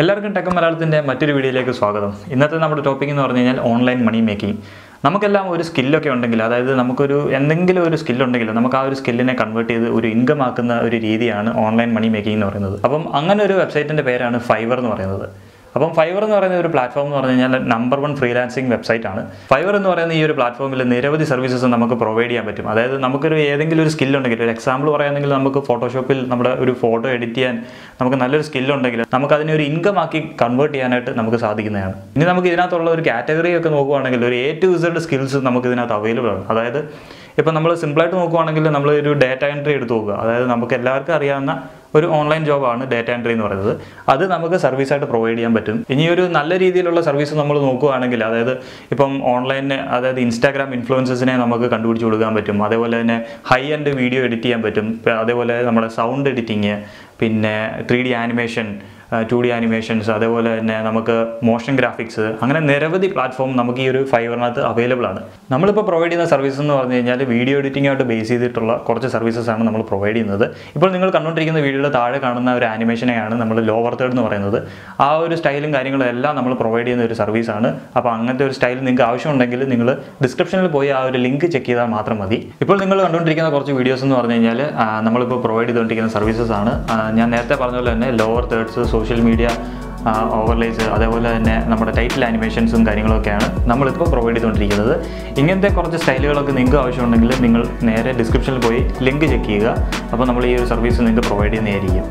എല്ലാവർക്കും ടെക് മലയാളത്തിൻ്റെ മറ്റൊരു വീഡിയോയിലേക്ക് സ്വാഗതം ഇന്നത്തെ നമ്മുടെ ടോപ്പിക് എന്ന് പറഞ്ഞു കഴിഞ്ഞാൽ ഓൺലൈൻ മണി മേക്കിംഗ് നമുക്കെല്ലാം ഒരു സ്കില്ലൊക്കെ ഉണ്ടെങ്കിൽ അതായത് നമുക്കൊരു എന്തെങ്കിലും ഒരു സ്കില്ലുണ്ടെങ്കിൽ നമുക്ക് ആ ഒരു സ്കില്ലിനെ കൺവേർട്ട് ചെയ്ത് ഒരു ഇൻകം ആക്കുന്ന ഒരു രീതിയാണ് ഓൺലൈൻ മണി മേക്കിംഗ് എന്ന് പറയുന്നത് അപ്പം അങ്ങനെ ഒരു വെബ്സൈറ്റിൻ്റെ പേരാണ് ഫൈവർ എന്ന് പറയുന്നത് അപ്പം ഫൈവർ എന്ന് പറയുന്ന ഒരു പ്ലാറ്റ്ഫോം എന്ന് പറഞ്ഞു കഴിഞ്ഞാൽ നമ്പർ വൺ ഫ്രീലാൻസിങ് വെബ്സൈറ്റ് ആണ് ഫൈവർ എന്ന് പറയുന്ന ഈ ഒരു പ്ലാറ്റ്ഫോമിൽ നിരവധി സർവീസസ് നമുക്ക് പ്രൊവൈഡ് ചെയ്യാൻ പറ്റും അതായത് നമുക്കൊരു ഏതെങ്കിലും ഒരു സ്കിൽ ഉണ്ടെങ്കിൽ ഒരു എക്സാമ്പിൾ പറയുകയാണെങ്കിൽ നമുക്ക് ഫോട്ടോഷോപ്പിൽ നമ്മുടെ ഒരു ഫോട്ടോ എഡിറ്റ് ചെയ്യാൻ നമുക്ക് നല്ലൊരു സ്കിൽ ഉണ്ടെങ്കിൽ നമുക്ക് അതിനെ ഒരു ഇൻകം ആക്കി കൺവേർട്ട് ചെയ്യാനായിട്ട് നമുക്ക് സാധിക്കുന്നതാണ് ഇനി നമുക്ക് ഇതിനകത്തുള്ള ഒരു കാറ്റഗറി ഒക്കെ നോക്കുവാണെങ്കിൽ ഒരു എ ടു ഇസഡ് സ്കിൽസ് നമുക്ക് ഇതിനകത്ത് അവൈലബിൾ ആണ് അതായത് ഇപ്പം നമ്മൾ സിമ്പിളായിട്ട് നോക്കുവാണെങ്കിൽ നമ്മൾ ഒരു ഡാറ്റ എൻട്രി എടുത്ത് നോക്കുക അതായത് നമുക്ക് എല്ലാവർക്കും അറിയാവുന്ന ഒരു ഓൺലൈൻ ജോബാണ് ഡാറ്റ എൻട്രി എന്ന് പറയുന്നത് അത് നമുക്ക് സർവീസായിട്ട് പ്രൊവൈഡ് ചെയ്യാൻ പറ്റും ഇനി ഒരു നല്ല രീതിയിലുള്ള സർവീസ് നമ്മൾ നോക്കുകയാണെങ്കിൽ അതായത് ഇപ്പം ഓൺലൈനിന് അതായത് ഇൻസ്റ്റാഗ്രാം ഇൻഫ്ലുവൻസസിനെ നമുക്ക് കണ്ടുപിടിച്ച് കൊടുക്കാൻ പറ്റും അതേപോലെ തന്നെ ഹൈ എൻഡ് വീഡിയോ എഡിറ്റ് ചെയ്യാൻ പറ്റും ഇപ്പം അതേപോലെ നമ്മുടെ സൗണ്ട് എഡിറ്റിങ് പിന്നെ three D animation two D animations അതേപോലെ തന്നെ നമുക്ക് മോഷൻ ഗ്രാഫിക്സ് അങ്ങനെ നിരവധി പ്ലാറ്റ്ഫോം നമുക്ക് ഈ ഒരു ഫൈവറിനകത്ത് അവൈലബിൾ ആണ് നമ്മളിപ്പോൾ പ്രൊവൈഡ് ചെയ്യുന്ന സർവീസ് എന്ന് പറഞ്ഞു കഴിഞ്ഞാൽ വീഡിയോ എഡിറ്റിംഗ് ആയിട്ട് ബേസ് ചെയ്തിട്ടുള്ള കുറച്ച് സർവീസസ് ആണ് നമ്മൾ പ്രൊവൈഡ് ചെയ്യുന്നത് ഇപ്പോൾ നിങ്ങൾ കണ്ടുകൊണ്ടിരിക്കുന്ന വീഡിയോയുടെ താഴെ കാണുന്ന ഒരു ആനിമേഷനെയാണ് നമ്മൾ ലോവർ തേർഡ് എന്ന് പറയുന്നത് ആ ഒരു സ്റ്റൈലും കാര്യങ്ങളും എല്ലാം നമ്മൾ പ്രൊവൈഡ് ചെയ്യുന്ന ഒരു സർവീസാണ് അപ്പോൾ അങ്ങനത്തെ ഒരു സ്റ്റൈൽ നിങ്ങൾക്ക് ആവശ്യമുണ്ടെങ്കിൽ നിങ്ങൾ ഡിസ്ക്രിപ്ഷനിൽ പോയി ആ ഒരു ലിങ്ക് ചെക്ക് ചെയ്താൽ മാത്രം മതി ഇപ്പോൾ നിങ്ങൾ കണ്ടുകൊണ്ടിരിക്കുന്ന കുറച്ച് വീഡിയോസ് എന്ന് പറഞ്ഞു കഴിഞ്ഞാൽ ആ, നമ്മളിപ്പോൾ പ്രൊവൈഡ് ചെയ്തുകൊണ്ടിരിക്കുന്ന സർവീസസ് ആണ് ആ, ഞാൻ നേരത്തെ പറഞ്ഞ പോലെ തന്നെ lower thirds social media overlays അതേപോലെ തന്നെ നമ്മുടെ ടൈറ്റിൽ ആനിമേഷൻസും കാര്യങ്ങളൊക്കെയാണ് നമ്മളിപ്പോൾ പ്രൊവൈഡ് ചെയ്തുകൊണ്ടിരിക്കുന്നത് ഇങ്ങനത്തെ കുറച്ച് സ്റ്റൈലുകളൊക്കെ നിങ്ങൾക്ക് ആവശ്യമുണ്ടെങ്കിൽ നിങ്ങൾ നേരെ ഡിസ്ക്രിപ്ഷനിൽ പോയി ലിങ്ക് ചെക്ക് ചെയ്യുക അപ്പോൾ നമ്മൾ ഈ ഒരു സർവീസ് നിങ്ങൾക്ക് പ്രൊവൈഡ് ചെയ്യുന്നതായിരിക്കും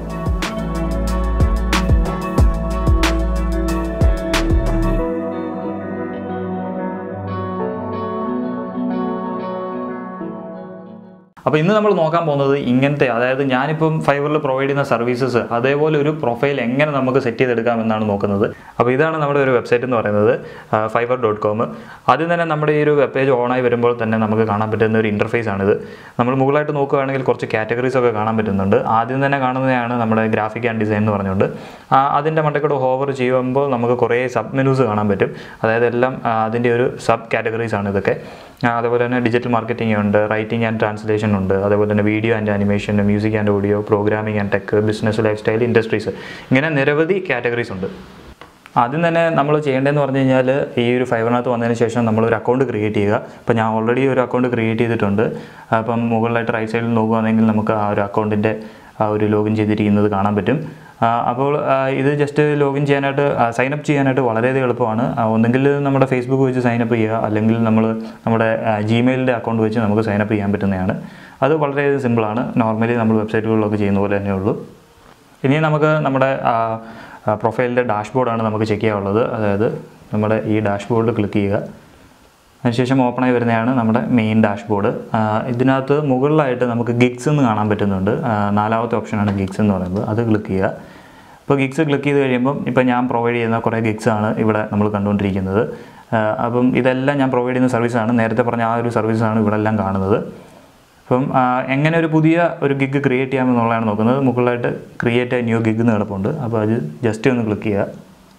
അപ്പോൾ ഇന്ന് നമ്മൾ നോക്കാൻ പോകുന്നത് ഇങ്ങനത്തെ അതായത് ഞാനിപ്പം ഫൈവറിൽ പ്രൊവൈഡ് ചെയ്യുന്ന സർവീസസ് അതേപോലെ ഒരു പ്രൊഫൈൽ എങ്ങനെ നമുക്ക് സെറ്റ് ചെയ്തെടുക്കാം എന്നാണ് നോക്കുന്നത് അപ്പോൾ ഇതാണ് നമ്മുടെ ഒരു വെബ്സൈറ്റ് എന്ന് പറയുന്നത് ഫൈവർ ഡോട്ട് കോം ആദ്യം തന്നെ നമ്മുടെ ഈ ഒരു വെബ് പേജ് ഓണായി വരുമ്പോൾ തന്നെ നമുക്ക് കാണാൻ പറ്റുന്ന ഒരു ഇൻ്റർഫേസ് ആണിത് നമ്മൾ മുകളിലായിട്ട് നോക്കുകയാണെങ്കിൽ കുറച്ച് കാറ്റഗറീസ് ഒക്കെ കാണാൻ പറ്റുന്നുണ്ട് ആദ്യം തന്നെ കാണുന്നതാണ് നമ്മുടെ ഗ്രാഫിക് ആൻഡ് ഡിസൈൻ എന്ന് പറഞ്ഞുകൊണ്ട് ആ, അതിൻ്റെ മണ്ടക്കൂടെ ഹോവർ ചെയ്യുമ്പോൾ നമുക്ക് കുറേ സബ് മെനൂസ് കാണാൻ പറ്റും അതായത് എല്ലാം ആ, അതിൻ്റെ ഒരു സബ് കാറ്റഗറീസ് ആണ് ഇതൊക്കെ ആ, അതേപോലെ തന്നെ ഡിജിറ്റൽ മാർക്കറ്റിംഗ് ഉണ്ട് റൈറ്റിംഗ് ആൻഡ് ട്രാൻസ്ലേഷൻ ഉണ്ട് അതേപോലെ തന്നെ video and animation music and audio programming and tech business lifestyle industries ഇങ്ങനെ നിരവധി കാറ്റഗറീസ് ഉണ്ട് ആദ്യം തന്നെ നമ്മൾ ചെയ്യേണ്ടതെന്ന് പറഞ്ഞു കഴിഞ്ഞാൽ ഈ ഒരു ഫൈവറിനകത്ത് വന്നതിന് ശേഷം നമ്മൾ ഒരു അക്കൗണ്ട് ക്രിയേറ്റ് ചെയ്യുക അപ്പോൾ ഞാൻ ഓൾറെഡി ഒരു അക്കൗണ്ട് ക്രിയേറ്റ് ചെയ്തിട്ടുണ്ട് അപ്പം മുകളിലായിട്ട് റൈറ്റ് സൈഡിൽ നോക്കുകയാണെങ്കിൽ നമുക്ക് ആ ഒരു അക്കൗണ്ടിൻ്റെ ആ ഒരു ലോഗിൻ ചെയ്തിരിക്കുന്നത് കാണാൻ പറ്റും ആ, അപ്പോൾ ആ, ഇത് ജസ്റ്റ് ലോഗിൻ ചെയ്യാനായിട്ട് സൈനപ്പ് ചെയ്യാനായിട്ട് വളരെയധികം എളുപ്പമാണ് ആ, ഒന്നെങ്കിൽ നമ്മുടെ ഫേസ്ബുക്ക് വെച്ച് സൈനപ്പ് ചെയ്യുക അല്ലെങ്കിൽ നമ്മൾ നമ്മുടെ ജിമെയിലിൻ്റെ അക്കൗണ്ട് വെച്ച് നമുക്ക് സൈനപ്പ് ചെയ്യാൻ പറ്റുന്നതാണ് അത് വളരെ സിമ്പിളാണ് നോർമലി നമ്മൾ വെബ്സൈറ്റുകളിലൊക്കെ ചെയ്യുന്ന പോലെ തന്നെ ഉള്ളൂ ഇനി നമുക്ക് നമ്മുടെ പ്രൊഫൈലിൻ്റെ ഡാഷ്ബോർഡാണ് നമുക്ക് ചെക്ക് ചെയ്യാനുള്ളത് അതായത് നമ്മുടെ ഈ ഡാഷ്ബോർഡിൽ ക്ലിക്ക് ചെയ്യുക അതിനുശേഷം ഓപ്പണായി വരുന്നതാണ് നമ്മുടെ മെയിൻ ഡാഷ്ബോർഡ് ഇതിനകത്ത് മുകളിലായിട്ട് നമുക്ക് ഗിഗ്സ് എന്ന് കാണാൻ പറ്റുന്നുണ്ട് ആ, നാലാമത്തെ ഓപ്ഷനാണ് ഗിഗ്സ് എന്ന് പറയുന്നത് അത് ക്ലിക്ക് ചെയ്യുക ഇപ്പോൾ ഗിഗ്സ് ക്ലിക്ക് ചെയ്ത് കഴിയുമ്പം ഇപ്പോൾ ഞാൻ പ്രൊവൈഡ് ചെയ്യുന്ന കുറേ ഗിഗ്സ് ആണ് ഇവിടെ നമ്മൾ കണ്ടുകൊണ്ടിരിക്കുന്നത് ആ, അപ്പം ഇതെല്ലാം ഞാൻ പ്രൊവൈഡ് ചെയ്യുന്ന സർവീസാണ് നേരത്തെ പറഞ്ഞ ആ ഒരു സർവീസാണ് ഇവിടെ എല്ലാം കാണുന്നത് അപ്പം ആ, എങ്ങനെ ഒരു പുതിയ ഒരു ഗിഗ് ക്രിയേറ്റ് ചെയ്യാമെന്നുള്ളതാണ് നോക്കുന്നത് മുകളിലായിട്ട് ക്രിയേറ്റ് എ ന്യൂ ഗിഗ് എന്ന് കിടപ്പുണ്ട് അപ്പോൾ അത് ജസ്റ്റ് ഒന്ന് ക്ലിക്ക് ചെയ്യുക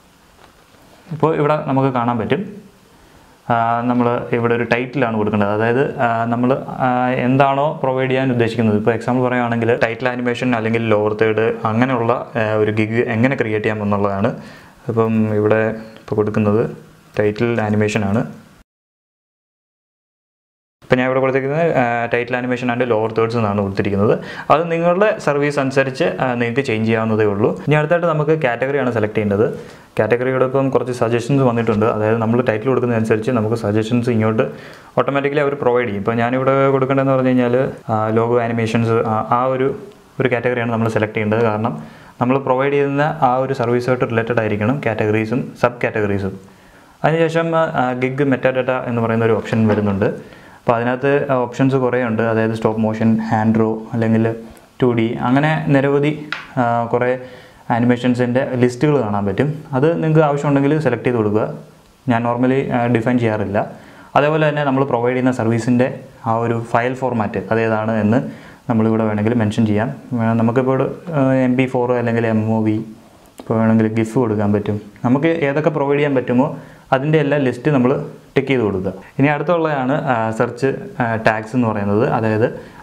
ഇപ്പോൾ ഇവിടെ നമുക്ക് കാണാൻ പറ്റും നമ്മൾ ഇവിടെ ഒരു ടൈറ്റിലാണ് കൊടുക്കേണ്ടത് അതായത് നമ്മൾ എന്താണോ പ്രൊവൈഡ് ചെയ്യാൻ ഉദ്ദേശിക്കുന്നത് ഇപ്പോൾ എക്സാമ്പിൾ പറയുകയാണെങ്കിൽ ടൈറ്റിൽ ആനിമേഷൻ അല്ലെങ്കിൽ ലോവർ തേർഡ് അങ്ങനെയുള്ള ആ, ഒരു ഗിഗ് എങ്ങനെ ക്രിയേറ്റ് ചെയ്യാം എന്നുള്ളതാണ് അപ്പം ഇവിടെ ഇപ്പോൾ കൊടുക്കുന്നത് ടൈറ്റിൽ ആനിമേഷൻ ആണ് ഇപ്പം ഞാൻ ഇവിടെ കൊടുത്തിരിക്കുന്നത് title animation and lower thirds എന്നാണ് കൊടുത്തിരിക്കുന്നത് അത് നിങ്ങളുടെ സർവീസ് അനുസരിച്ച് ആ, നിങ്ങൾക്ക് ചേഞ്ച് ചെയ്യാവുന്നതേ ഉള്ളൂ ഇനി അടുത്തായിട്ട് നമുക്ക് കാറ്റഗറിയാണ് സെലക്ട് ചെയ്യേണ്ടത് കാറ്റഗറിയുടെ ഇപ്പം കുറച്ച് സജഷൻസ് വന്നിട്ടുണ്ട് അതായത് നമ്മൾ ടൈറ്റിൽ കൊടുക്കുന്നതനുസരിച്ച് നമുക്ക് സജഷൻസ് ഇങ്ങോട്ട് ഓട്ടോമാറ്റിക്കലി അവർ പ്രൊവൈഡ് ചെയ്യും ഇപ്പോൾ ഞാനിവിടെ കൊടുക്കേണ്ടതെന്ന് പറഞ്ഞു കഴിഞ്ഞാൽ ലോഗോ ആനിമേഷൻസ് ആ ഒരു ഒരു കാറ്റഗറിയാണ് നമ്മൾ സെലക്ട് ചെയ്യേണ്ടത് കാരണം നമ്മൾ പ്രൊവൈഡ് ചെയ്യുന്ന ആ ഒരു സർവീസുമായിട്ട് റിലേറ്റഡ് ആയിരിക്കണം കാറ്റഗറീസും സബ് കാറ്റഗറീസും അതിനുശേഷം ഗിഗ് മെറ്റാഡാറ്റ എന്ന് പറയുന്ന ഒരു ഓപ്ഷൻ വരുന്നുണ്ട് അപ്പോൾ അതിനകത്ത് ഓപ്ഷൻസ് കുറേ ഉണ്ട് അതായത് സ്റ്റോപ്പ് മോഷൻ ഹാൻഡ് ഡ്രോ അല്ലെങ്കിൽ ടു ഡി അങ്ങനെ നിരവധി ആ, കുറേ ആനിമേഷൻസിൻ്റെ ലിസ്റ്റുകൾ കാണാൻ പറ്റും അത് നിങ്ങൾക്ക് ആവശ്യമുണ്ടെങ്കിൽ സെലക്ട് ചെയ്ത് കൊടുക്കുക ഞാൻ നോർമലി ഡിഫൈൻ ചെയ്യാറില്ല അതേപോലെ തന്നെ നമ്മൾ പ്രൊവൈഡ് ചെയ്യുന്ന സർവീസിൻ്റെ ആ ഒരു ഫയൽ ഫോർമാറ്റ് അതേതാണ് എന്ന് നമ്മളിവിടെ വേണമെങ്കിൽ മെൻഷൻ ചെയ്യാം ആ, നമുക്കിപ്പോൾ എം ബി ഫോർ അല്ലെങ്കിൽ എം ഒ വി ഇപ്പോൾ വേണമെങ്കിൽ ഗിഫ് കൊടുക്കാൻ പറ്റും നമുക്ക് ഏതൊക്കെ പ്രൊവൈഡ് ചെയ്യാൻ പറ്റുമോ അതിൻ്റെ എല്ലാ ലിസ്റ്റ് നമ്മൾ ടിക്ക് ചെയ്ത് കൊടുക്കുക ഇനി അടുത്തുള്ളതാണ് സെർച്ച് ടാഗ്സ് എന്ന് പറയുന്നത് അതായത്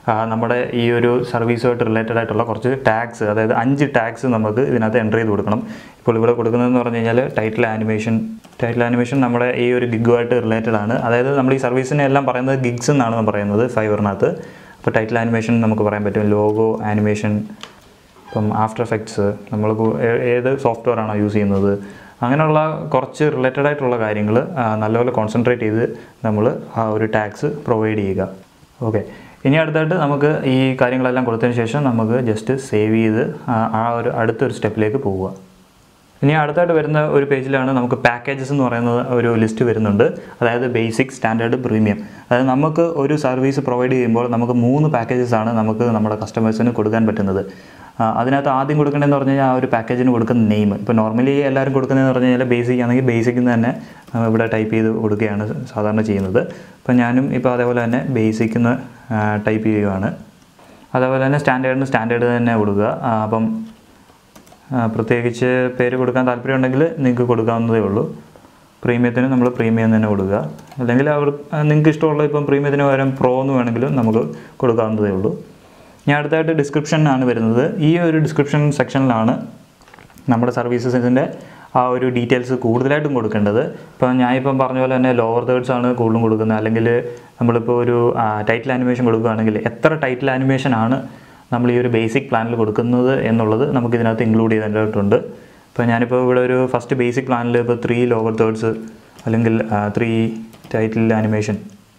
ആ, നമ്മുടെ ഈ ഒരു സർവീസുമായിട്ട് റിലേറ്റഡ് ആയിട്ടുള്ള കുറച്ച് ടാഗ്സ് അതായത് അഞ്ച് ടാഗ്സ് നമുക്ക് ഇതിനകത്ത് എൻ്റർ ചെയ്ത് കൊടുക്കണം ഇപ്പോൾ ഇവിടെ കൊടുക്കുന്നതെന്ന് പറഞ്ഞു കഴിഞ്ഞാൽ ടൈറ്റിൽ ആനിമേഷൻ ടൈറ്റിൽ ആനിമേഷൻ നമ്മുടെ ഈ ഒരു ഗിഗുമായിട്ട് റിലേറ്റഡ് ആണ് അതായത് നമ്മൾ ഈ സർവീസിനെ എല്ലാം പറയുന്നത് ഗിഗ്സ് എന്നാണ് നമ്മൾ പറയുന്നത് ഫൈവറിനകത്ത് അപ്പോൾ ടൈറ്റിൽ ആനിമേഷൻ നമുക്ക് പറയാൻ പറ്റും ലോഗോ ആനിമേഷൻ ഇപ്പം ആഫ്റ്റർ എഫക്ട്സ് നമ്മൾ ഏത് സോഫ്റ്റ്വെയർ ആണോ യൂസ് ചെയ്യുന്നത് അങ്ങനെയുള്ള കുറച്ച് റിലേറ്റഡ് ആയിട്ടുള്ള കാര്യങ്ങൾ നല്ലപോലെ കോൺസെൻട്രേറ്റ് ചെയ്ത് നമ്മൾ ആ ഒരു ടാക്സ് പ്രൊവൈഡ് ചെയ്യുക ഓക്കെ ഇനി അടുത്തായിട്ട് നമുക്ക് ഈ കാര്യങ്ങളെല്ലാം കൊടുത്തതിന് ശേഷം നമുക്ക് ജസ്റ്റ് സേവ് ചെയ്ത് ആ- ആ ഒരു അടുത്തൊരു സ്റ്റെപ്പിലേക്ക് പോവുക ഇനി അടുത്തായിട്ട് വരുന്ന ഒരു പേജിലാണ് നമുക്ക് പാക്കേജസ് എന്ന് പറയുന്ന ഒരു ലിസ്റ്റ് വരുന്നുണ്ട് അതായത് ബേസിക് സ്റ്റാൻഡേർഡ് പ്രീമിയം അതായത് നമുക്ക് ഒരു സർവീസ് പ്രൊവൈഡ് ചെയ്യുമ്പോൾ നമുക്ക് മൂന്ന് പാക്കേജസ് ആണ് നമുക്ക് നമ്മുടെ കസ്റ്റമേഴ്സിന് കൊടുക്കാൻ പറ്റുന്നത് ആ, അതിനകത്ത് ആദ്യം കൊടുക്കേണ്ടതെന്ന് പറഞ്ഞു കഴിഞ്ഞാൽ ആ ഒരു പാക്കേജിന് കൊടുക്കുന്ന നെയിം ഇപ്പോൾ നോർമലി എല്ലാവരും കൊടുക്കുന്നതെന്ന് പറഞ്ഞു കഴിഞ്ഞാൽ ബേസിക് ആണെങ്കിൽ ബേസിക്കിൽ നിന്ന് തന്നെ ആ, ഇവിടെ ടൈപ്പ് ചെയ്ത് കൊടുക്കുകയാണ് സാധാരണ ചെയ്യുന്നത് അപ്പോൾ ഞാനും ഇപ്പോൾ അതേപോലെ തന്നെ ബേസിക്കിൽ നിന്ന് ടൈപ്പ് ചെയ്യുകയാണ് അതേപോലെ തന്നെ സ്റ്റാൻഡേർഡിന് സ്റ്റാൻഡേർഡ് തന്നെ കൊടുക്കുക ആ, അപ്പം ആ, പ്രത്യേകിച്ച് പേര് കൊടുക്കാൻ താല്പര്യമുണ്ടെങ്കിൽ നിങ്ങൾക്ക് കൊടുക്കാവുന്നതേ ഉള്ളൂ പ്രീമിയത്തിന് നമ്മൾ പ്രീമിയം തന്നെ കൊടുക്കുക അല്ലെങ്കിൽ അവർ നിങ്ങൾക്ക് ഇഷ്ടമുള്ള ഇപ്പം പ്രീമിയത്തിന് പകരം പ്രോ എന്ന് വേണമെങ്കിലും നമുക്ക് കൊടുക്കാവുന്നതേ ഉള്ളൂ ഇനി അടുത്തായിട്ട് ഡിസ്ക്രിപ്ഷനാണ് വരുന്നത് ഈ ഒരു ഡിസ്ക്രിപ്ഷൻ സെക്ഷനിലാണ് നമ്മുടെ സർവീസസിൻ്റെ ആ ഒരു ഡീറ്റെയിൽസ് കൂടുതലായിട്ടും കൊടുക്കേണ്ടത് ഇപ്പം ഞാനിപ്പം പറഞ്ഞ പോലെ തന്നെ ലോവർ തേർഡ്സ് ആണ് കൂടുതലും കൊടുക്കുന്നത് അല്ലെങ്കിൽ നമ്മളിപ്പോൾ ഒരു ടൈറ്റിൽ ആനിമേഷൻ കൊടുക്കുകയാണെങ്കിൽ എത്ര ടൈറ്റിൽ ആനിമേഷൻ ആണ് നമ്മൾ ഈ ഒരു ബേസിക് പ്ലാനിൽ കൊടുക്കുന്നത് എന്നുള്ളത് നമുക്ക് ഇതിനകത്ത് ഇൻക്ലൂഡ് ചെയ്തിട്ടുണ്ട് ഇപ്പോൾ ഞാനിപ്പോൾ ഇവിടെ ഒരു ഫസ്റ്റ് ബേസിക് പ്ലാനിൽ ഇപ്പോൾ ത്രീ ലോവർ തേർഡ്സ് അല്ലെങ്കിൽ ത്രീ ടൈറ്റിൽ ആനിമേഷൻ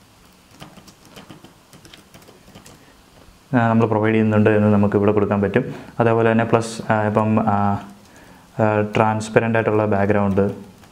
നമ്മൾ പ്രൊവൈഡ് ചെയ്യുന്നുണ്ട് എന്ന് നമുക്ക് ഇവിടെ കൊടുക്കാൻ പറ്റും അതേപോലെ തന്നെ പ്ലസ് ഇപ്പം ട്രാൻസ്പെറൻ്റ് ആയിട്ടുള്ള ബാക്ക്ഗ്രൗണ്ട്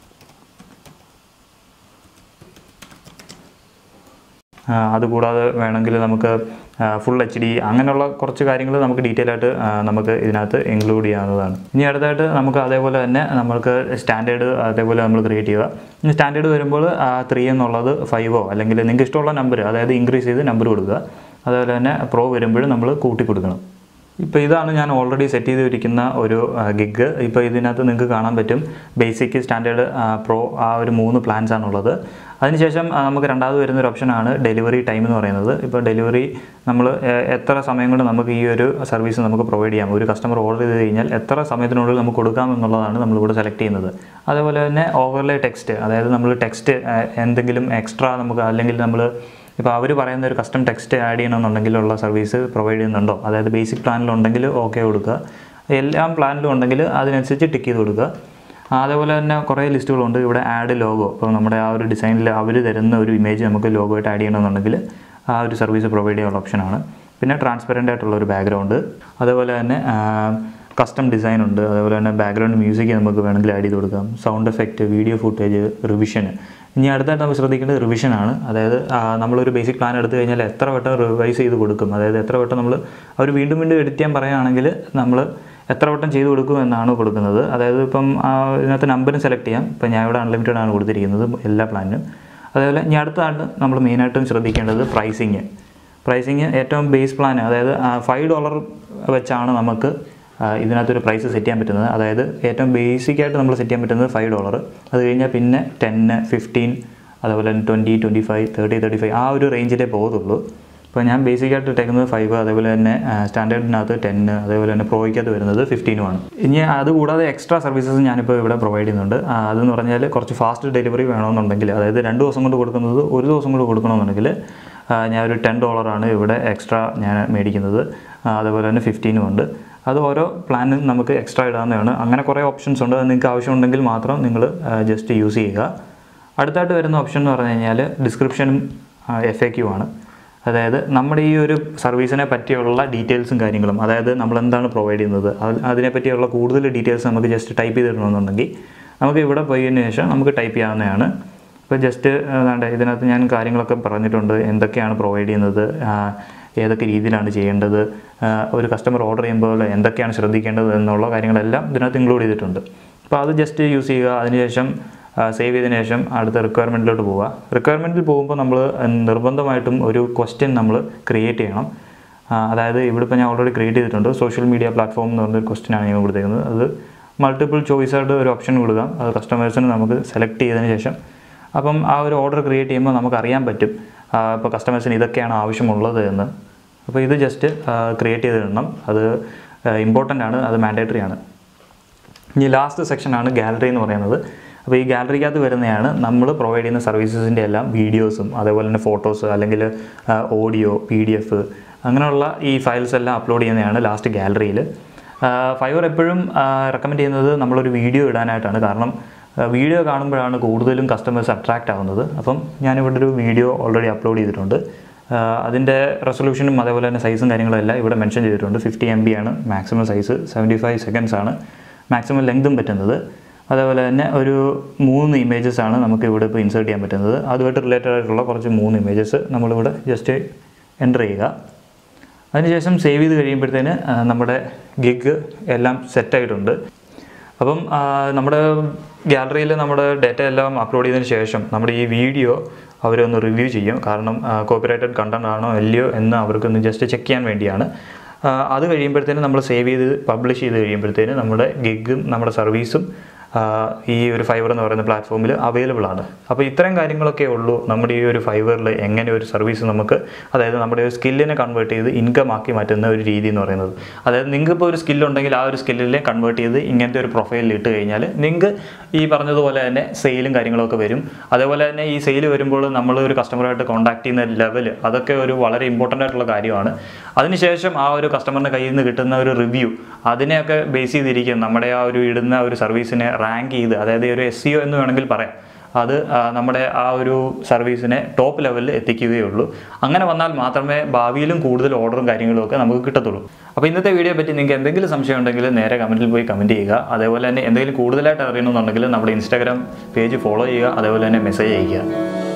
അതുകൂടാതെ വേണമെങ്കിൽ നമുക്ക് ഫുൾ എച്ച് ഡി അങ്ങനെയുള്ള കുറച്ച് കാര്യങ്ങൾ നമുക്ക് ഡീറ്റെയിൽ ആയിട്ട് ആ, നമുക്ക് ഇതിനകത്ത് ഇൻക്ലൂഡ് ചെയ്യാവുന്നതാണ് ഇനി അടുത്തായിട്ട് നമുക്ക് അതേപോലെ തന്നെ നമുക്ക് സ്റ്റാൻഡേർഡ് അതേപോലെ നമ്മൾ ക്രിയേറ്റ് ചെയ്യുക ഇനി സ്റ്റാൻഡേർഡ് വരുമ്പോൾ ത്രീ എന്നുള്ളത് ഫൈവോ അല്ലെങ്കിൽ നിങ്ങൾക്ക് ഇഷ്ടമുള്ള നമ്പർ അതായത് ഇൻക്രീസ് ചെയ്ത് നമ്പർ കൊടുക്കുക അതേപോലെ തന്നെ പ്രോ വരുമ്പോൾ നമ്മൾ കൂട്ടി കൊടുക്കണം ഇപ്പോൾ ഇതാണ് ഞാൻ ഓൾറെഡി സെറ്റ് ചെയ്തിരിക്കുന്ന ഒരു ഗിഗ് ഇപ്പോൾ ഇതിനകത്ത് നിങ്ങൾക്ക് കാണാൻ പറ്റും ബേസിക് സ്റ്റാൻഡേർഡ് പ്രോ ആ ഒരു മൂന്ന് പ്ലാൻസ് ആണുള്ളത് അതിനുശേഷം ആ, നമുക്ക് രണ്ടാമത് വരുന്ന ഒരു ഓപ്ഷനാണ് ഡെലിവറി ടൈം എന്ന് പറയുന്നത് ഇപ്പോൾ ഡെലിവറി നമ്മൾ ഏഹ്, എത്ര സമയം കൊണ്ട് നമുക്ക് ഈ ഒരു സർവീസ് നമുക്ക് പ്രൊവൈഡ് ചെയ്യാം ഒരു കസ്റ്റമർ ഓർഡർ ചെയ്ത് കഴിഞ്ഞാൽ എത്ര സമയത്തിനുള്ളിൽ നമുക്ക് കൊടുക്കാം എന്നുള്ളതാണ് നമ്മളിവിടെ സെലക്ട് ചെയ്യുന്നത് അതേപോലെ തന്നെ ഓവർലേ ടെക്സ്റ്റ് അതായത് നമ്മൾ ടെക്സ്റ്റ് എന്തെങ്കിലും എക്സ്ട്രാ നമുക്ക് അല്ലെങ്കിൽ നമ്മൾ ഇപ്പോൾ അവർ പറയുന്ന ഒരു കസ്റ്റം ടെക്സ്റ്റ് ആഡ് ചെയ്യണമെന്നുണ്ടെങ്കിലുള്ള സർവീസ് പ്രൊവൈഡ് ചെയ്യുന്നുണ്ടോ അതായത് ബേസിക് പ്ലാനിലുണ്ടെങ്കിൽ ഓക്കെ കൊടുക്കുക എല്ലാം പ്ലാനിലും ഉണ്ടെങ്കിൽ അതിനനുസരിച്ച് ടിക്ക് ചെയ്ത് കൊടുക്കുക ആ, അതേപോലെ തന്നെ കുറേ ലിസ്റ്റുകളുണ്ട് ഇവിടെ ആഡ് ലോഗോ ഇപ്പോൾ നമ്മുടെ ആ ഒരു ഡിസൈനിൽ അവർ തരുന്ന ഒരു ഇമേജ് നമുക്ക് ലോഗോ ആയിട്ട് ആഡ് ചെയ്യണമെന്നുണ്ടെങ്കിൽ ആ ഒരു സർവീസ് പ്രൊവൈഡ് ചെയ്യാനുള്ള ഓപ്ഷനാണ് പിന്നെ ട്രാൻസ്പെറൻ്റ് ആയിട്ടുള്ള ഒരു ബാക്ക്ഗ്രൗണ്ട് അതേപോലെ തന്നെ കസ്റ്റം ഡിസൈൻ ഉണ്ട് അതേപോലെ തന്നെ ബാക്ക്ഗ്രൗണ്ട് മ്യൂസിക് നമുക്ക് വേണമെങ്കിൽ ആഡ് ചെയ്ത് കൊടുക്കാം sound effect video footage revision ഇനി അടുത്തായിട്ട് നമ്മൾ ശ്രദ്ധിക്കേണ്ടത് റിവിഷനാണ് അതായത് ആ, നമ്മളൊരു ബേസിക് പ്ലാൻ എടുത്തു കഴിഞ്ഞാൽ എത്ര വട്ടം റിവൈസ് ചെയ്ത് കൊടുക്കും അതായത് എത്ര വട്ടം നമ്മൾ അവർ വീണ്ടും വീണ്ടും എഡിറ്റ് ചെയ്യാൻ പറയുകയാണെങ്കിൽ നമ്മൾ എത്ര വട്ടം ചെയ്ത് കൊടുക്കും എന്നാണ് കൊടുക്കുന്നത് അതായത് ഇപ്പം ആ, ഇതിനകത്ത് നമ്പറും സെലക്ട് ചെയ്യാം ഇപ്പം ഞാൻ ഇവിടെ അൺലിമിറ്റഡ് ആണ് കൊടുത്തിരിക്കുന്നത് എല്ലാ പ്ലാനിനും അതേപോലെ ഇനി അടുത്താണ് നമ്മൾ മെയിനായിട്ടും ശ്രദ്ധിക്കേണ്ടത് പ്രൈസിങ് പ്രൈസിങ് ഏറ്റവും ബേസ് പ്ലാൻ അതായത് ഫൈവ് ഡോളർ വെച്ചാണ് നമുക്ക് ആ, ഇതിനകത്തൊരു പ്രൈസ് സെറ്റ് ചെയ്യാൻ പറ്റുന്നത് അതായത് ഏറ്റവും ബേസിക് ആയിട്ട് നമ്മൾ സെറ്റ് ചെയ്യാൻ പറ്റുന്നത് ഫൈവ് ഡോളർ അത് കഴിഞ്ഞാൽ പിന്നെ ടെന്ന് ഫിഫ്റ്റീൻ അതുപോലെ തന്നെ twenty twenty five thirty thirty five ആ ഒരു റേഞ്ചിലേ പോകത്തുള്ളൂ ഇപ്പോൾ ഞാൻ ബേസിക് ആയിട്ട് ഇട്ടേക്കുന്നത് ഫൈവ് അതേപോലെ തന്നെ സ്റ്റാൻഡേർഡിനകത്ത് ടെന്ന് അതേപോലെ തന്നെ പ്രോയ്ക്കകത്ത് വരുന്നത് ഫിഫ്റ്റീനുമാണ് ഇനി അതുകൂടാതെ എക്സ്ട്രാ സർവീസസ് ഞാനിപ്പോൾ ഇവിടെ പ്രൊവൈഡ് ചെയ്യുന്നുണ്ട് ആ, അതെന്ന് പറഞ്ഞാൽ കുറച്ച് ഫാസ്റ്റ് ഡെലിവറി വേണമെന്നുണ്ടെങ്കിൽ അതായത് രണ്ട് ദിവസം കൊണ്ട് കൊടുക്കുന്നത് ഒരു ദിവസം കൊണ്ട് കൊടുക്കണമെന്നുണ്ടെങ്കിൽ ആ, ഞാൻ ഒരു ടെൻ ഡോളറാണ് ഇവിടെ എക്സ്ട്രാ ഞാൻ മേടിക്കുന്നത് ആ, അതേപോലെ തന്നെ ഫിഫ്റ്റീനും ഉണ്ട് അത് ഓരോ പ്ലാനും നമുക്ക് എക്സ്ട്രാ ഇടാവുന്നതാണ് അങ്ങനെ കുറേ ഓപ്ഷൻസ് ഉണ്ട് അത് നിങ്ങൾക്ക് ആവശ്യമുണ്ടെങ്കിൽ മാത്രം നിങ്ങൾ ജസ്റ്റ് യൂസ് ചെയ്യുക അടുത്തായിട്ട് വരുന്ന ഓപ്ഷൻ എന്ന് പറഞ്ഞു കഴിഞ്ഞാൽ ഡിസ്ക്രിപ്ഷനും എഫ് എ ക്യു ആണ് അതായത് നമ്മുടെ ഈ ഒരു സർവീസിനെ പറ്റിയുള്ള ഡീറ്റെയിൽസും കാര്യങ്ങളും അതായത് നമ്മൾ എന്താണ് പ്രൊവൈഡ് ചെയ്യുന്നത് അത് അതിനെ പറ്റിയുള്ള കൂടുതൽ ഡീറ്റെയിൽസ് നമുക്ക് ജസ്റ്റ് ടൈപ്പ് ചെയ്തിടണമെന്നുണ്ടെങ്കിൽ നമുക്ക് ഇവിടെ പോയതിന് ശേഷം നമുക്ക് ടൈപ്പ് ചെയ്യാവുന്നതാണ് ഇപ്പോൾ ജസ്റ്റ് ഏതാണ്ട് ഇതിനകത്ത് ഞാൻ കാര്യങ്ങളൊക്കെ പറഞ്ഞിട്ടുണ്ട് എന്തൊക്കെയാണ് പ്രൊവൈഡ് ചെയ്യുന്നത് ആ, ഏതൊക്കെ രീതിയിലാണ് ചെയ്യേണ്ടത് ആ, ഒരു കസ്റ്റമർ ഓർഡർ ചെയ്യുമ്പോൾ എന്തൊക്കെയാണ് ശ്രദ്ധിക്കേണ്ടത് എന്നുള്ള കാര്യങ്ങളെല്ലാം ഇതിനകത്ത് ഇൻക്ലൂഡ് ചെയ്തിട്ടുണ്ട് അപ്പോൾ അത് ജസ്റ്റ് യൂസ് ചെയ്യുക അതിനുശേഷം സേവ് ചെയ്തതിന് ശേഷം അടുത്ത റിക്വയർമെൻറ്റിലോട്ട് പോവുക റിക്വയർമെൻറ്റിൽ പോകുമ്പോൾ നമ്മൾ നിർബന്ധമായിട്ടും ഒരു ക്വസ്റ്റ്യൻ നമ്മൾ ക്രിയേറ്റ് ചെയ്യണം ആ, അതായത് ഇവിടെ ഇപ്പോൾ ഞാൻ ഓൾറെഡി ക്രിയേറ്റ് ചെയ്തിട്ടുണ്ട് സോഷ്യൽ മീഡിയ പ്ലാറ്റ്ഫോം എന്ന് പറഞ്ഞൊരു ക്വസ്റ്റ്യൻ ആണ് ഞാൻ കൊടുത്തേക്കുന്നത് അത് മൾട്ടിപ്പിൾ ചോയ്സ് ആയിട്ട് ഒരു ഓപ്ഷൻ കൊടുക്കാം അത് കസ്റ്റമേഴ്സിന് നമുക്ക് സെലക്ട് ചെയ്തതിന് ശേഷം അപ്പം ആ ഒരു ഓർഡർ ക്രിയേറ്റ് ചെയ്യുമ്പോൾ നമുക്ക് അറിയാൻ പറ്റും ഇപ്പോൾ കസ്റ്റമേഴ്സിന് ഇതൊക്കെയാണ് ആവശ്യമുള്ളത് എന്ന് അപ്പോൾ ഇത് ജസ്റ്റ് ക്രിയേറ്റ് ചെയ്തിടണം അത് ഇമ്പോർട്ടൻ്റ് ആണ് അത് മാൻഡേറ്ററി ആണ് ഇനി ലാസ്റ്റ് സെക്ഷനാണ് ഗാലറി എന്ന് പറയുന്നത് അപ്പോൾ ഈ ഗാലറിക്കകത്ത് വരുന്നതാണ് നമ്മൾ പ്രൊവൈഡ് ചെയ്യുന്ന സർവീസസിൻ്റെ എല്ലാം വീഡിയോസും അതേപോലെ തന്നെ ഫോട്ടോസ് അല്ലെങ്കിൽ ഓഡിയോ പി ഡി എഫ് അങ്ങനെയുള്ള ഈ ഫയൽസ് എല്ലാം അപ്ലോഡ് ചെയ്യുന്നതാണ് ലാസ്റ്റ് ഗാലറിയിൽ ഫൈവർ എപ്പോഴും റെക്കമെൻഡ് ചെയ്യുന്നത് നമ്മളൊരു വീഡിയോ ഇടാനായിട്ടാണ് കാരണം വീഡിയോ കാണുമ്പോഴാണ് കൂടുതലും കസ്റ്റമേഴ്സ് അട്രാക്റ്റ് ആവുന്നത് അപ്പം ഞാനിവിടെ ഒരു വീഡിയോ ഓൾറെഡി അപ്ലോഡ് ചെയ്തിട്ടുണ്ട് അതിൻ്റെ റെസൊല്യൂഷനും അതേപോലെ തന്നെ സൈസും കാര്യങ്ങളും എല്ലാം ഇവിടെ മെൻഷൻ ചെയ്തിട്ടുണ്ട് ഫിഫ്റ്റി എം ബി ആണ് maximum size seventy five seconds ആണ് മാക്സിമം ലെങ്തും പറ്റുന്നത് അതേപോലെ തന്നെ ഒരു മൂന്ന് ഇമേജസ് ആണ് നമുക്ക് ഇവിടെ ഇപ്പോൾ ഇൻസേർട്ട് ചെയ്യാൻ പറ്റുന്നത് അതുമായിട്ട് റിലേറ്റഡ് ആയിട്ടുള്ള കുറച്ച് മൂന്ന് ഇമേജസ് നമ്മളിവിടെ ജസ്റ്റ് എൻ്റർ ചെയ്യുക അതിനുശേഷം സേവ് ചെയ്ത് കഴിയുമ്പോഴത്തേന് ആ, നമ്മുടെ ഗിഗ് എല്ലാം സെറ്റായിട്ടുണ്ട് അപ്പം ആ, നമ്മുടെ ഗാലറിയിൽ നമ്മുടെ ഡേറ്റ എല്ലാം അപ്ലോഡ് ചെയ്തതിന് ശേഷം നമ്മുടെ ഈ വീഡിയോ അവരൊന്ന് റിവ്യൂ ചെയ്യും കാരണം കോപ്പറേറ്റഡ് കണ്ടന്റ് ആണോ അല്ലയോ എന്ന് അവർക്കൊന്ന് ജസ്റ്റ് ചെക്ക് ചെയ്യാൻ വേണ്ടിയാണ് ആ, അത് കഴിയുമ്പോഴത്തേനും നമ്മൾ സേവ് ചെയ്ത് പബ്ലിഷ് ചെയ്ത് കഴിയുമ്പോഴത്തേന് നമ്മുടെ ഗിഗും നമ്മുടെ സർവീസും ആ, ഈ ഒരു ഫൈവർ എന്ന് പറയുന്ന പ്ലാറ്റ്ഫോമിൽ അവൈലബിൾ ആണ് അപ്പോൾ ഇത്തരം കാര്യങ്ങളൊക്കെ ഉള്ളൂ നമ്മുടെ ഈ ഒരു ഫൈവറിൽ എങ്ങനെ ഒരു സർവീസ് നമുക്ക് അതായത് നമ്മുടെ ഒരു സ്കില്ലിനെ കൺവേർട്ട് ചെയ്ത് ഇൻകം ആക്കി മാറ്റുന്ന ഒരു രീതി എന്ന് പറയുന്നത് അതായത് നിങ്ങൾക്ക് ഇപ്പോൾ ഒരു സ്കില്ലുണ്ടെങ്കിൽ ആ ഒരു സ്കില്ലിനെ കൺവേർട്ട് ചെയ്ത് ഇങ്ങനത്തെ ഒരു പ്രൊഫൈലിൽ ഇട്ട് കഴിഞ്ഞാൽ നിങ്ങൾക്ക് ഈ പറഞ്ഞതുപോലെ തന്നെ സെയിലും കാര്യങ്ങളൊക്കെ വരും അതേപോലെ തന്നെ ഈ സെയിൽ വരുമ്പോൾ നമ്മൾ ഒരു കസ്റ്റമറായിട്ട് കോൺടാക്ട് ചെയ്യുന്ന ലെവൽ അതൊക്കെ ഒരു വളരെ ഇമ്പോർട്ടൻ്റ് ആയിട്ടുള്ള കാര്യമാണ് അതിനുശേഷം ആ ഒരു കസ്റ്റമറിൻ്റെ കയ്യിൽ നിന്ന് കിട്ടുന്ന ഒരു റിവ്യൂ അതിനെയൊക്കെ ബേസ് ചെയ്തിരിക്കും നമ്മുടെ ആ ഒരു ഇടുന്ന ഒരു സർവീസിനെ റാങ്ക് ചെയ്ത് അതായത് ഒരു എസ് സി എന്ന് വേണമെങ്കിൽ പറയാം അത് ആ, നമ്മുടെ ആ ഒരു സർവീസിനെ ടോപ്പ് ലെവലിൽ എത്തിക്കുകയുള്ളൂ അങ്ങനെ വന്നാൽ മാത്രമേ ഭാവിയിലും കൂടുതൽ ഓർഡറും കാര്യങ്ങളും ഒക്കെ നമുക്ക് കിട്ടത്തുള്ളൂ അപ്പോൾ ഇന്നത്തെ വീഡിയോ പറ്റി നിങ്ങൾക്ക് എന്തെങ്കിലും സംശയം ഉണ്ടെങ്കിൽ നേരെ കമൻറ്റിൽ പോയി കമൻറ്റ് ചെയ്യുക അതേപോലെ തന്നെ എന്തെങ്കിലും കൂടുതലായിട്ട് അറിയണമെന്നുണ്ടെങ്കിൽ നമ്മുടെ ഇൻസ്റ്റാഗ്രാം പേജ് ഫോളോ ചെയ്യുക അതേപോലെ തന്നെ മെസ്സേജ് അയയ്ക്കുക